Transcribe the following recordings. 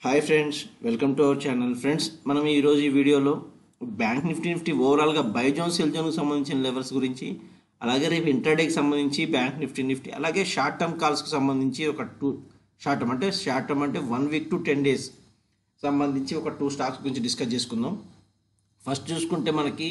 hi friends welcome to our channel friends మనం ఈరోజు ఈ వీడియోలో బ్యాంక్ నిఫ్టీ నిఫ్టీ ఓవరాల్గా బైజోన్ సెల్ జోన్కి సంబంధించిన లెవెల్స్ గురించి అలాగే రేపు ఇంటర్డేకి సంబంధించి బ్యాంక్ నిఫ్టీ నిఫ్టీ అలాగే షార్ట్ టర్మ్ కాల్స్కి సంబంధించి ఒక టూ షార్ట్ టర్మ్ అంటే షార్ట్ టర్మ్ అంటే one week to ten days సంబంధించి ఒక టూ స్టాక్స్ గురించి డిస్కస్ చేసుకుందాం ఫస్ట్ చూసుకుంటే మనకి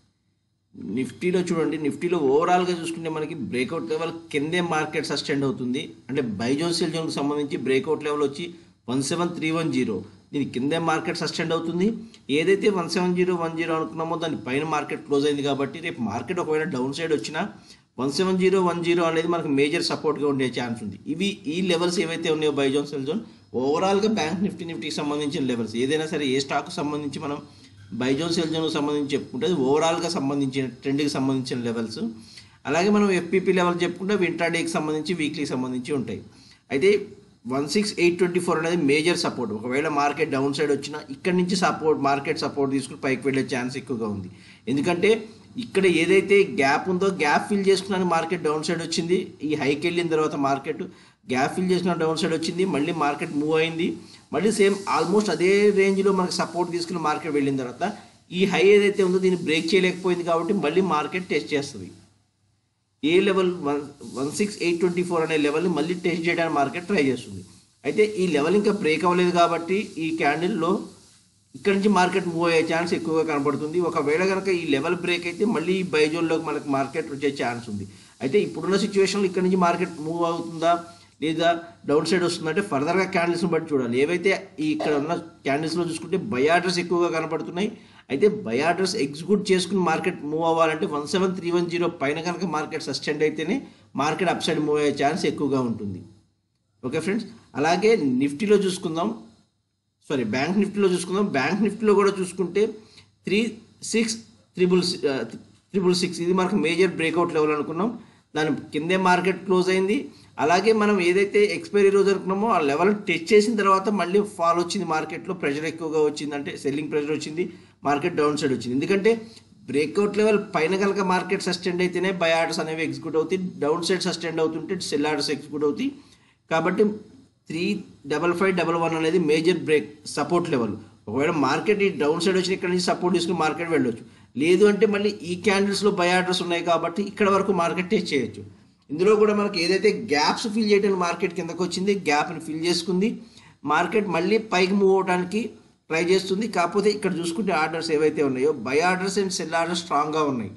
నిఫ్టీలో చూడండి నిఫ్టీలో ఓవరాల్గా చూసుకుంటే మనకి బ్రేక్అవుట్ లెవెల్ కిందే మార్కెట్ సస్టెండ్ అవుతుంది అంటే బైజోన్ సెల్ జోన్కి సంబంధించి బ్రేక్అవుట్ లెవెల్ వచ్చి one seven three one zero దీని కిందే మార్కెట్ సస్టెండ్ అవుతుంది ఏదైతే one seven zero one zero అనుకున్నామో దాని పైన మార్కెట్ క్లోజ్ అయింది కాబట్టి రేపు మార్కెట్ ఒకవేళ డౌన్ సైడ్ వచ్చినా one seven zero one zero అనేది మనకు మేజర్ సపోర్ట్గా ఉండే ఛాన్స్ ఉంది ఇవి ఈ లెవెల్స్ ఏవైతే ఉన్నాయో బైజోన్ సెల్ జోన్ ఓవరాల్గా బ్యాంక్ నిఫ్టీ నిఫ్టీకి సంబంధించిన లెవెల్స్ ఏదైనా సరే ఏ స్టాక్ సంబంధించి మనం బైజోన్ సెల్ జోన్కి సంబంధించి చెప్పుకుంటే అది ఓవరాల్గా సంబంధించిన ట్రెండ్కి సంబంధించిన లెవెల్స్ అలాగే మనం ఎఫ్పీపీ లెవెల్ చెప్పుకుంటే వింట్రాడేకి సంబంధించి వీక్లీకి సంబంధించి ఉంటాయి అయితే one six eight twenty four అనేది మేజర్ సపోర్ట్ ఒకవేళ మార్కెట్ డౌన్ సైడ్ వచ్చినా ఇక్కడి నుంచి సపోర్ట్ మార్కెట్ సపోర్ట్ తీసుకుని పైకి వెళ్ళే ఛాన్స్ ఎక్కువగా ఉంది ఎందుకంటే ఇక్కడ ఏదైతే గ్యాప్ ఉందో గ్యాప్ ఫిల్ చేసుకున్నాను మార్కెట్ డౌన్ సైడ్ వచ్చింది ఈ హైకి వెళ్ళిన తర్వాత మార్కెట్ గ్యాప్ ఫిల్ చేసుకున్న డౌన్ సైడ్ వచ్చింది మళ్ళీ మార్కెట్ మూవ్ అయింది మళ్ళీ సేమ్ ఆల్మోస్ట్ అదే రేంజ్లో మనకి సపోర్ట్ తీసుకుని మార్కెట్ వెళ్ళిన తర్వాత ఈ హై ఏదైతే ఉందో దీన్ని బ్రేక్ చేయలేకపోయింది కాబట్టి మళ్ళీ మార్కెట్ టెస్ట్ చేస్తుంది ఏ level one one six eight twenty four అనే లెవెల్ని మళ్ళీ టెస్ట్ చేయడానికి మార్కెట్ ట్రై చేస్తుంది అయితే ఈ లెవెల్ ఇంకా బ్రేక్ అవ్వలేదు కాబట్టి ఈ క్యాండిల్లో ఇక్కడ నుంచి మార్కెట్ మూవ్ అయ్యే ఛాన్స్ ఎక్కువగా కనబడుతుంది ఒకవేళ కనుక ఈ లెవెల్ బ్రేక్ అయితే మళ్ళీ ఈ బైజోన్లోకి మనకి మార్కెట్ వచ్చే ఛాన్స్ ఉంది అయితే ఇప్పుడున్న సిచ్యువేషన్లో ఇక్కడ నుంచి మార్కెట్ మూవ్ అవుతుందా లేదా డౌన్ సైడ్ వస్తుందంటే ఫర్దర్గా క్యాండిల్స్ని బట్టి చూడాలి ఏవైతే ఈ ఇక్కడ ఉన్న క్యాండిల్స్లో చూసుకుంటే బై ఆర్డర్స్ ఎక్కువగా కనబడుతున్నాయి అయితే బై ఆర్డర్స్ ఎగ్జిక్యూట్ చేసుకుని మార్కెట్ మూవ్ అవ్వాలంటే one seven three one zero పైన కనుక మార్కెట్ సస్టెండ్ అయితేనే మార్కెట్ అప్ సైడ్ మూవ్ అయ్యే ఛాన్స్ ఎక్కువగా ఉంటుంది ఓకే ఫ్రెండ్స్ అలాగే నిఫ్టీలో చూసుకుందాం సారీ బ్యాంక్ నిఫ్టీలో చూసుకుందాం బ్యాంక్ నిఫ్టీలో కూడా చూసుకుంటే three six triple triple six ఇది మనకు మేజర్ బ్రేక్అవుట్ లెవెల్ అనుకున్నాం దాని కిందే మార్కెట్ క్లోజ్ అయింది అలాగే మనం ఏదైతే ఎక్స్పైరీ రోజు అనుకున్నామో ఆ లెవెల్ టెస్ట్ చేసిన తర్వాత మళ్ళీ ఫాల్ వచ్చింది మార్కెట్లో ప్రెషర్ ఎక్కువగా వచ్చింది అంటే సెల్లింగ్ ప్రెషర్ వచ్చింది మార్కెట్ డౌన్ సైడ్ వచ్చింది ఎందుకంటే బ్రేక్అవుట్ లెవెల్ పైన కనుక మార్కెట్ సస్టెండ్ అయితేనే బై ఆర్డర్స్ అనేవి ఎగ్జిక్యూట్ అవుతాయి డౌన్ సైడ్ సస్టెండ్ అవుతుంటే సెల్ ఆర్డర్స్ ఎగ్జిక్యూట్ అవుతాయి కాబట్టి three double five double one అనేది మేజర్ బ్రేక్ సపోర్ట్ లెవెల్ ఒకవేళ మార్కెట్ ఈ డౌన్ సైడ్ వచ్చిన ఇక్కడ నుంచి సపోర్ట్ తీసుకుని మార్కెట్ వెళ్ళొచ్చు లేదు అంటే మళ్ళీ ఈ క్యాండిల్స్లో బై ఆర్డర్స్ ఉన్నాయి కాబట్టి ఇక్కడ వరకు మార్కెట్ టెస్ట్ చేయొచ్చు ఇందులో కూడా మనకి ఏదైతే గ్యాప్స్ ఫిల్ చేయడానికి మార్కెట్ కిందకు వచ్చింది గ్యాప్ని ఫిల్ చేసుకుంది మార్కెట్ మళ్ళీ పైకి మూవ్ అవడానికి ట్రై చేస్తుంది కాకపోతే ఇక్కడ చూసుకుంటే ఆర్డర్స్ ఏవైతే ఉన్నాయో buy orders and sell orders స్ట్రాంగ్గా ఉన్నాయి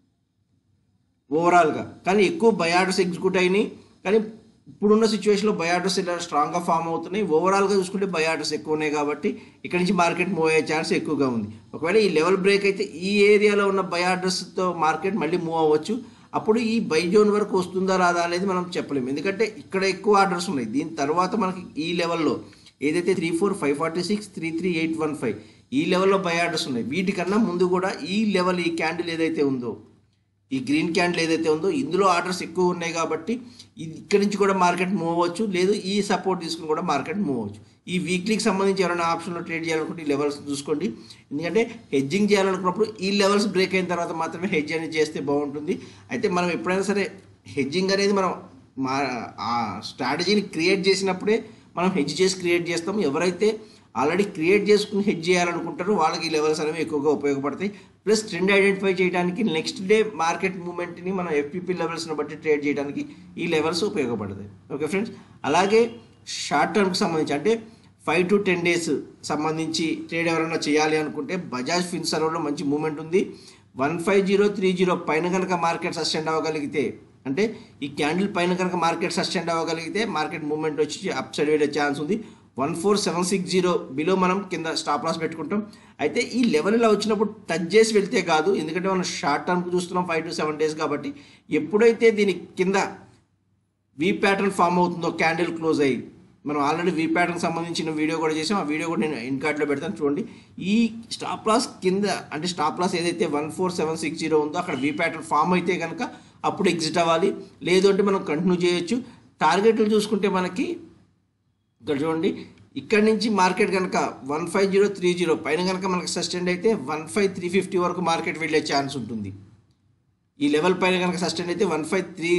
ఓవరాల్గా కానీ ఎక్కువ బై ఆర్డర్స్ ఎగ్జిక్యూట్ అయినాయి కానీ ఇప్పుడున్న సిచ్యువేషన్లో బై ఆర్డర్స్ ఇలా స్ట్రాంగ్గా ఫామ్ అవుతున్నాయి ఓవరాల్గా చూసుకుంటే బై ఆర్డర్స్ ఎక్కువ ఉన్నాయి కాబట్టి ఇక్కడ నుంచి మార్కెట్ మూవ్ అయ్యే ఛాన్స్ ఎక్కువగా ఉంది ఒకవేళ ఈ లెవెల్ బ్రేక్ అయితే ఈ ఏరియాలో ఉన్న బై ఆర్డర్స్తో మార్కెట్ మళ్ళీ మూవ్ అవ్వచ్చు అప్పుడు ఈ బై జోన్ వరకు వస్తుందా రాదా అనేది మనం చెప్పలేము ఎందుకంటే ఇక్కడ ఎక్కువ ఆర్డర్స్ ఉన్నాయి దీని తర్వాత మనకి ఈ లెవెల్లో ఏదైతే three four five forty six three three eight one five ఈ లెవెల్లో బై ఆర్డర్స్ ఉన్నాయి వీటికన్నా ముందు కూడా ఈ లెవెల్ ఈ క్యాండిల్ ఏదైతే ఉందో ఈ గ్రీన్ క్యాండిల్ ఏదైతే ఉందో ఇందులో ఆర్డర్స్ ఎక్కువ ఉన్నాయి కాబట్టి ఇది ఇక్కడి నుంచి కూడా మార్కెట్ మూవ్ అవ్వచ్చు లేదు ఈ సపోర్ట్ తీసుకుని కూడా మార్కెట్ మూవ్ అవ్వచ్చు ఈ వీక్లీకి సంబంధించి ఎవరైనా ఆప్షన్లో ట్రేడ్ చేయాలనుకుంటే ఈ లెవెల్స్ చూసుకోండి ఎందుకంటే హెడ్జింగ్ చేయాలనుకున్నప్పుడు ఈ లెవెల్స్ బ్రేక్ అయిన తర్వాత మాత్రమే హెడ్జ్ అనేది చేస్తే బాగుంటుంది అయితే మనం ఎప్పుడైనా సరే హెడ్జింగ్ అనేది మనం మా ఆ స్ట్రాటజీని క్రియేట్ చేసినప్పుడే మనం హెడ్జ్ చేసి క్రియేట్ చేస్తాం ఎవరైతే ఆల్రెడీ క్రియేట్ చేసుకుని హెడ్జ్ చేయాలనుకుంటారో వాళ్ళకి ఈ లెవెల్స్ అనేవి ఎక్కువగా ఉపయోగపడతాయి ప్లస్ ట్రెండ్ ఐడెంటిఫై చేయడానికి నెక్స్ట్ డే మార్కెట్ మూమెంట్ని మనం ఎఫ్పిపి లెవెల్స్ని బట్టి ట్రేడ్ చేయడానికి ఈ లెవెల్స్ ఉపయోగపడతాయి ఓకే ఫ్రెండ్స్ అలాగే షార్ట్ టర్మ్కి సంబంధించి అంటే ఫైవ్ టు టెన్ డేస్ సంబంధించి ట్రేడ్ ఎవరైనా చేయాలి అనుకుంటే బజాజ్ ఫిన్సర్వ్లో మంచి మూమెంట్ ఉంది one five zero three zero పైన కనుక మార్కెట్ సస్టెండ్ అవ్వగలిగితే అంటే ఈ క్యాండిల్ పైన కనుక మార్కెట్ సస్టెండ్ అవ్వగలిగితే మార్కెట్ మూమెంట్ వచ్చి అప్ సైడ్ వెళ్ళే ఛాన్స్ ఉంది one four seven six zero below మనం కింద స్టాప్ లాస్ పెట్టుకుంటాం అయితే ఈ లెవెల్ ఇలా వచ్చినప్పుడు టచ్ చేసి వెళ్తే కాదు ఎందుకంటే మనం షార్ట్ టర్మ్కి చూస్తున్నాం ఫైవ్ టు సెవెన్ డేస్ కాబట్టి ఎప్పుడైతే దీని కింద వి ప్యాటర్న్ ఫామ్ అవుతుందో క్యాండిల్ క్లోజ్ అయ్యి మనం ఆల్రెడీ వి ప్యాటర్న్ సంబంధించిన వీడియో కూడా చేసాం ఆ వీడియో కూడా నేను ఇన్ కార్డ్లో పెడతాను చూడండి ఈ స్టాప్ లాస్ కింద అంటే స్టాప్ లాస్ ఏదైతే one four seven six zero ఉందో అక్కడ వి ప్యాటర్న్ ఫామ్ అయితే కనుక అప్పుడు ఎగ్జిట్ అవ్వాలి లేదు అంటే మనం కంటిన్యూ చేయొచ్చు టార్గెట్లు చూసుకుంటే మనకి ఇక్కడ చూడండి ఇక్కడ నుంచి మార్కెట్ కనుక one five zero three zero పైన కనుక మనకి సస్టెండ్ అయితే వన్ ఫైవ్ త్రీ ఫిఫ్టీ వరకు మార్కెట్ వెళ్ళే ఛాన్స్ ఉంటుంది ఈ లెవెల్ పైన కనుక సస్టైన్ అయితే వన్ ఫైవ్ త్రీ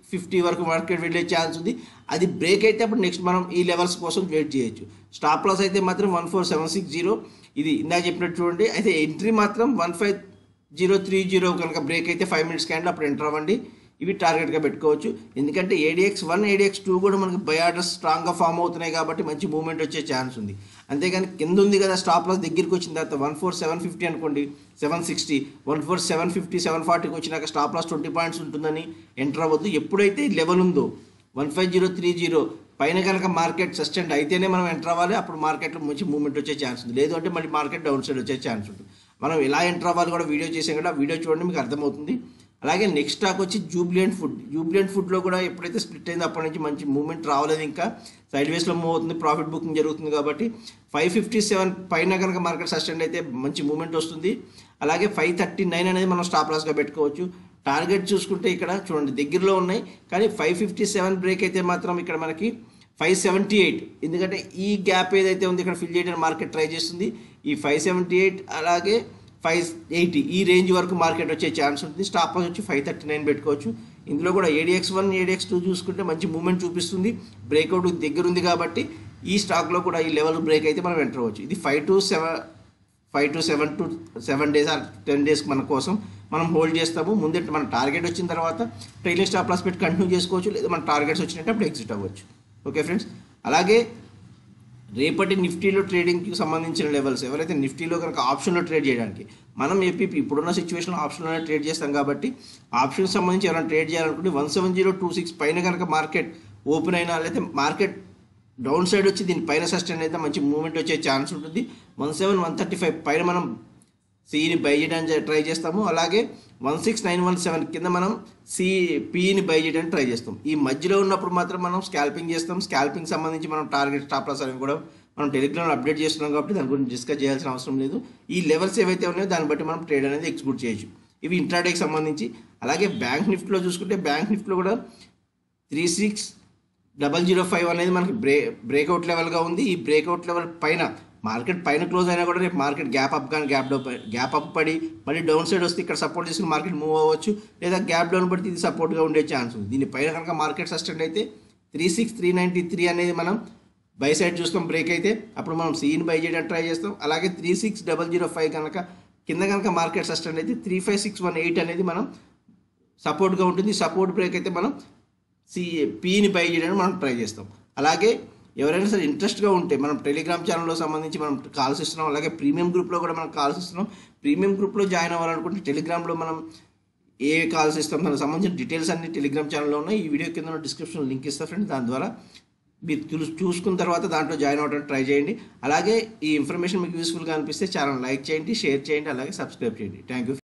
ఫిఫ్టీ వరకు మార్కెట్ వెళ్ళే ఛాన్స్ ఉంది అది బ్రేక్ అయితే అప్పుడు నెక్స్ట్ మనం ఈ లెవెల్స్ కోసం వెయిట్ చేయొచ్చు స్టాప్ లాస్ అయితే మాత్రం one four seven six zero ఇది ఇందాక చెప్పినట్టు చూడండి అయితే ఎంట్రీ మాత్రం one five zero three zero కనుక బ్రేక్ అయితే ఫైవ్ మినిట్స్ క్యాండిల్ అప్పుడు ఎంటర్ అవ్వండి ఇవి టార్గెట్గా పెట్టుకోవచ్చు ఎందుకంటే ఏడిఎక్స్ వన్ ఏడిఎక్స్ టూ కూడా మనకి బై ఆర్డర్స్ స్ట్రాంగ్గా ఫామ్ అవుతున్నాయి కాబట్టి మంచి మూవ్మెంట్ వచ్చే ఛాన్స్ ఉంది అంతేగాని కింద ఉంది కదా స్టాప్ లాస్ దగ్గరికి వచ్చిన తర్వాత వన్ ఫోర్ సెవెన్ ఫిఫ్టీ అనుకోండి seven sixty one four seven fifty seven ఫార్టీకి వచ్చినాక స్టాప్ లాస్ ట్వంటీ పాయింట్స్ ఉంటుందని ఎంటర్ అవ్వద్దు ఎప్పుడైతే లెవెల్ ఉందో one five zero three zero పైన కనుక మార్కెట్ సస్టెంట్ అయితేనే మనం ఎంటర్ అవ్వాలి అప్పుడు మార్కెట్లో మంచి మూవ్మెంట్ వచ్చే ఛాన్స్ ఉంది లేదు అంటే మళ్ళీ మార్కెట్ డౌన్ సైడ్ వచ్చే ఛాన్స్ ఉంటుంది మనం ఎలా ఎంటర్ అవ్వాలి కూడా వీడియో చేసాం కదా వీడియో చూడండి మీకు అర్థమవుతుంది అలాగే నెక్స్ట్ స్టాక్ వచ్చి జూబ్లియంట్ ఫుడ్ జూబ్లియంట్ ఫుడ్లో కూడా ఎప్పుడైతే స్ప్లిట్ అయిందో అప్పటి నుంచి మంచి మూవ్మెంట్ రావలేదు ఇంకా సైడ్ వేస్లో మూవ్ అవుతుంది ప్రాఫిట్ బుకింగ్ జరుగుతుంది కాబట్టి ఫైవ్ ఫిఫ్టీ సెవెన్ పైన కనుక మార్కెట్ సస్టెండ్ అయితే మంచి మూవ్మెంట్ వస్తుంది అలాగే ఫైవ్ థర్టీ నైన్ అనేది మనం స్టాప్ లాస్గా పెట్టుకోవచ్చు టార్గెట్ చూసుకుంటే ఇక్కడ చూడండి దగ్గరలో ఉన్నాయి కానీ ఫైవ్ ఫిఫ్టీ సెవెన్ బ్రేక్ అయితే మాత్రం ఇక్కడ మనకి ఫైవ్ సెవెంటీ ఎయిట్ ఎందుకంటే ఈ గ్యాప్ ఏదైతే ఉంది ఇక్కడ ఫిల్ చేయడానికి మార్కెట్ ట్రై చేస్తుంది ఈ ఫైవ్ సెవెంటీ ఎయిట్ అలాగే ఫైవ్ ఎయిటీ ఈ రేంజ్ వరకు మార్కెట్ వచ్చే ఛాన్స్ ఉంటుంది స్టాప్ లాస్ వచ్చి ఫైవ్ థర్టీ నైన్ పెట్టుకోవచ్చు ఇందులో కూడా ఏడిఎక్స్ వన్ ఏడిఎక్స్ టూ చూసుకుంటే మంచి మూవ్మెంట్ చూపిస్తుంది బ్రేక్అవుట్ దగ్గర ఉంది కాబట్టి ఈ స్టాక్లో కూడా ఈ లెవెల్ బ్రేక్ అయితే మనం ఎంటర్ అవ్వచ్చు ఇది five to seven five to seven to seven days or ten days మన కోసం మనం హోల్డ్ చేస్తాము ముందే మన టార్గెట్ వచ్చిన తర్వాత ట్రైలింగ్ స్టాప్ లాస్ పెట్టి కంటిన్యూ చేసుకోవచ్చు లేదా మన టార్గెట్స్ వచ్చినట్టు అప్పుడు ఎగ్జిట్ అవ్వచ్చు ఓకే ఫ్రెండ్స్ అలాగే రేపటి నిఫ్టీలో ట్రేడింగ్కి సంబంధించిన లెవెల్స్ ఎవరైతే నిఫ్టీలో కనుక ఆప్షన్లో ట్రేడ్ చేయడానికి మనం ఏపీ ఇప్పుడున్న సిచ్యువేషన్లో ఆప్షన్లోనే ట్రేడ్ చేస్తాం కాబట్టి ఆప్షన్ సంబంధించి ఎవరైనా ట్రేడ్ చేయాలనుకుంటే one seven zero two six పైన కనుక మార్కెట్ ఓపెన్ అయినా లేదా మార్కెట్ డౌన్ సైడ్ వచ్చి దీని పైన సస్టైన్ అయితే మంచి మూవ్మెంట్ వచ్చే ఛాన్స్ ఉంటుంది one seven one thirty five పైన మనం సిఈని బై చేయడానికి ట్రై చేస్తాము అలాగే one six nine one seven కింద మనం సి పిఈని బై చేయడానికి ట్రై చేస్తాం ఈ మధ్యలో ఉన్నప్పుడు మాత్రం మనం స్కాల్పింగ్ చేస్తాం స్కాల్పింగ్ సంబంధించి మనం టార్గెట్ స్టాప్ లాస్ అని కూడా మనం టెలిగ్రామ్లో అప్డేట్ చేస్తున్నాం కాబట్టి దాని గురించి డిస్కస్ చేయాల్సిన అవసరం లేదు ఈ లెవెల్స్ ఏవైతే ఉన్నాయో దాన్ని బట్టి మనం ట్రేడ్ అనేది ఎగ్జిక్యూట్ చేయొచ్చు ఇవి ఇంట్రాడేకి సంబంధించి అలాగే బ్యాంక్ నిఫ్టీలో చూసుకుంటే బ్యాంక్ నిఫ్టీలో కూడా three six double zero five అనేది మనకి బ్రే బ్రేక్అవుట్ లెవెల్గా ఉంది ఈ బ్రేక్అవుట్ లెవెల్ పైన మార్కెట్ పైన క్లోజ్ అయినా కూడా రేపు మార్కెట్ గ్యాప్ అప్ కానీ గ్యాప్ డౌన్ గ్యాప్ అప్ పడి మళ్ళీ డౌన్ సైడ్ వస్తే ఇక్కడ సపోర్ట్ తీసుకుని మార్కెట్ మూవ్ అవ్వచ్చు లేదా గ్యాప్ డౌన్ పడితే ఇది సపోర్ట్గా ఉండే ఛాన్స్ ఉంది దీని పైన కనుక మార్కెట్ సస్టెండ్ అయితే three six three ninety three అనేది మనం బై సైడ్ చూస్తాం బ్రేక్ అయితే అప్పుడు మనం సీని బై చేయడానికి ట్రై చేస్తాం అలాగే three six double zero five కనుక కింద కనుక మార్కెట్ సస్టెండ్ అయితే three five six one eight అనేది మనం సపోర్ట్గా ఉంటుంది సపోర్ట్ బ్రేక్ అయితే మనం సి పీని బై చేయడానికి మనం ట్రై చేస్తాం అలాగే ఎవరైనా సరే ఇంట్రెస్ట్గా ఉంటే మనం టెలిగ్రామ్ ఛానల్లో సంబంధించి మనం కాల్స్ ఇస్తున్నాం అలాగే ప్రీమియం గ్రూప్లో కూడా మనం కాల్స్ ఇస్తున్నాం ప్రీమియం గ్రూప్లో జాయిన్ అవ్వాలనుకుంటే టెలిగ్రామ్లో మనం ఏ కాల్స్ ఇస్తాం దానికి సంబంధించిన డీటెయిల్స్ అన్ని టెలిగ్రామ్ ఛానల్లో ఉన్నాయి ఈ వీడియో కింద డిస్క్రిప్షన్ లింక్ ఇస్తా ఫ్రెండ్ దాని ద్వారా మీరు చూస్ చూసుకున్న తర్వాత దాంట్లో జాయిన్ అవ్వడానికి ట్రై చేయండి అలాగే ఈ ఇన్ఫర్మేషన్ మీకు యూస్ఫుల్గా అనిపిస్తే ఛానల్ లైక్ చేయండి షేర్ చేయండి అలాగే సబ్స్క్రైబ్ చేయండి థ్యాంక్ యూ